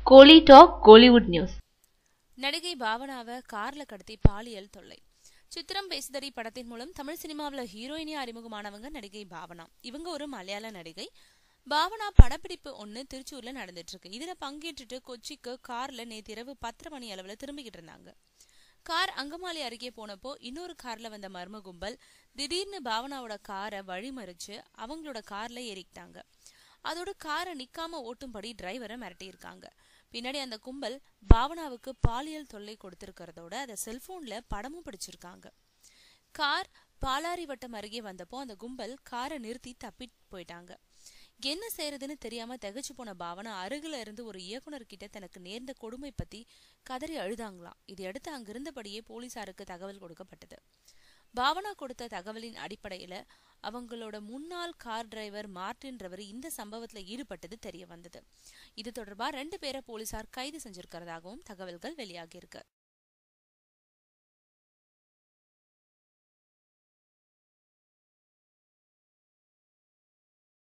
கோலி talk Kollywood news நடிகை பாவனாவை கார்ல கடத்தி பாலியல் தொல்லை சித்திரம் பேசுதடி படத்தின் மூலம் தமிழ் சினிமாவில் ஹீரோயினியா அறிமுகமானவங்க நடிகை பாவனா இவங்க ஒரு மலையாள நடிகை பாவனா படப்பிடிப்பு ஒன்று திருச்சூர்ல நடந்துட்டு இருக்கு இதுல பங்கேற்றுட்டு கொச்சிக்கு கார்ல நேத்து இரவு பத்தரை மணி அளவுல திரும்பிக்கிட்டு இருந்தாங்க கார் அங்கமாலி அருகே போனப்போ இன்னொரு கார்ல வந்த மர்ம கும்பல் திடீர்னு பாவனாவோட காரை வழிமறிச்சு அவங்களோட கார்ல ஏறிக்கிட்டாங்க அதோட காரை நிக்காம ஓட்டும்படி டிரைவரை மிரட்டியிருக்காங்க பின்னாடி அந்த கும்பல் பாவனாவுக்கு பாலியல் தொல்லை கொடுத்திருக்கிறதோட அதை செல்போன்ல படமும் பிடிச்சிருக்காங்க கார் பாலாரி வட்டம் அருகே வந்தப்போ அந்த கும்பல் காரை நிறுத்தி தப்பி போயிட்டாங்க என்ன செய்யறதுன்னு தெரியாம திகச்சு போன பாவனா அருகில இருந்து ஒரு இயக்குனர் கிட்ட தனக்கு நேர்ந்த கொடுமை பத்தி கதறி அழுதாங்களாம் இதையடுத்து அங்கிருந்தபடியே போலீசாருக்கு தகவல் கொடுக்கப்பட்டது பாவனா கொடுத்த தகவலின் அடிப்படையில அவங்களோட முன்னாள் கார் டிரைவர் மார்டின்றவர் இந்த சம்பவத்துல ஈடுபட்டது தெரிய வந்தது இது தொடர்பா ரெண்டு பேரை போலீசார் கைது செஞ்சிருக்கிறதாகவும் தகவல்கள் வெளியாகியிருக்கு